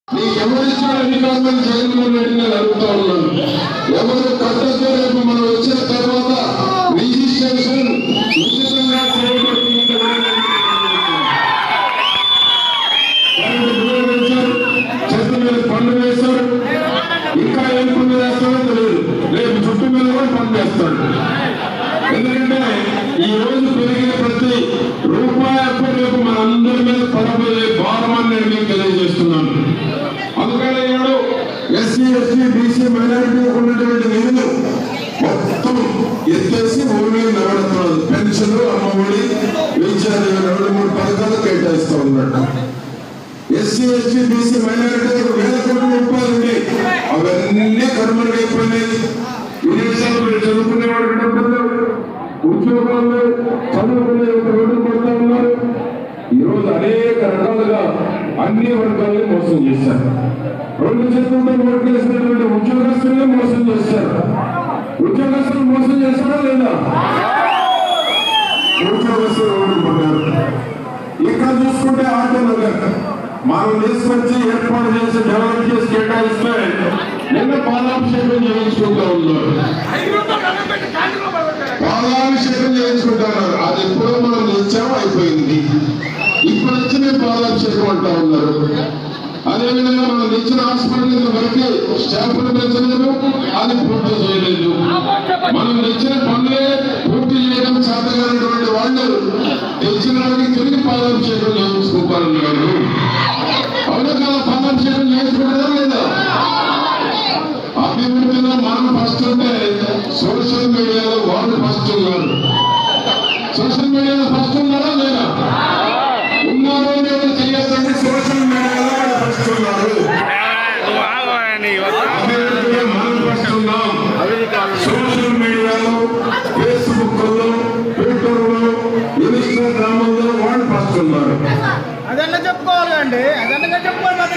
నీకు ఎవరిచ్చిన అధికారులను జగన్మోహన్ రెడ్డి నేను అడుగుతా ఉన్నాను ఎవరు కట్టతో రేపు మనం వచ్చిన తర్వాత రిజిస్ట్రేషన్ ఉచితంగా చేయబడుతుందని కరెంటు బిల్లు వేశారు చెత్త మీద పన్ను వేశారు ఇంకా ఏం పన్ను వేస్తారో తెలియదు రేపు చుట్టూ మీద కూడా పన్ను వేస్తాడు ఎందుకంటే ఈ రోజు పెరిగిన ప్రతి రూపాయి రేపు మన అందరి మీద పడబోయే భారం అని నేను మీకు తెలియజేస్తున్నాను అందుకని ఈనాడు ఎస్సీ ఎస్టీ బీసీ మైనారిటీ ఉన్నటువంటి నిధులు మొత్తం ఎత్తేసి ఊరి నిలబడుతున్నారు పెన్షన్ అమ్మఒడి విద్యా దీవెన రెండు మూడు పథకాలు కేటాయిస్తూ ఉన్నాడు ఎస్సీ ఎస్టీ బీసీ మైనారిటీలకు వేల కోట్ల రూపాయలు ఉన్నాయి అవన్నీ కనుమరుగైపోయినాయి విదేశాలు మీరు చదువుకునేవాడు డబ్బులు లేవు. ఉద్యోగాలు లేవు. చదువుకునే ఒక రోడ్డు కొడతా ఉన్నారు ఈ రోజు అనేక రకాలుగా అన్ని వర్గాలను మోసం చేశారు రెండు చేతులతో ఓట్లేసినటువంటి ఉద్యోగస్తులే మోసం చేశారు ఉద్యోగస్తులు మోసం చేశారా లేదా ఉద్యోగస్తులు ఓడిపోయారు ఇక్కడ చూసుకుంటే ఆటో నగర్ మనం తీసుకొచ్చి ఏర్పాటు చేసి డెవలప్ చేసి కేటాయిస్తే నిన్న పాలాభిషేకం చేయించుకుంటా ఉన్నారు పాలాభిషేకం చేయించుకుంటారు అది ఎప్పుడో మనం నిలిచాము అయిపోయింది ఇప్పుడు వచ్చి మేము పాలాభిషేకం అంటా ఉన్నారు అదేవిధంగా మనం తెచ్చిన హాస్పిటల్ వరకు స్టాఫ్ను పెంచలేదు అది పూర్తి చేయలేదు మనం తెచ్చిన పనులే పూర్తి చేయడం చేతగానటువంటి వాళ్ళు తెచ్చిన వాడికి తిరిగి పాలాభిషేకం చేయించుకుంటారన్నారు అవునా కదా పాలాభిషేకం చేయించుకుంటారా లేదా అభివృద్ధిలో మనం ఫస్ట్ ఉంటే సోషల్ మీడియాలో వాళ్ళు ఫస్ట్ ఉన్నారు సోషల్ మీడియాలో ఫస్ట్ ఉన్నారా లేదా ఉన్నారో లేదో తెలియదండి సోషల్ మీడియాలో వాళ్ళు ఫస్ట్ ఉన్నారు అభివృద్ధిలో మనం ఫస్ట్ ఉన్నాం సోషల్ మీడియాలో ఫేస్బుక్ లో ట్విట్టర్ లో ఇన్స్టాగ్రామ్ లో వాళ్ళు ఫస్ట్ ఉన్నారు అదన్నా చెప్పుకోవాలి అండి అదన్నా చెప్పుకోవాలి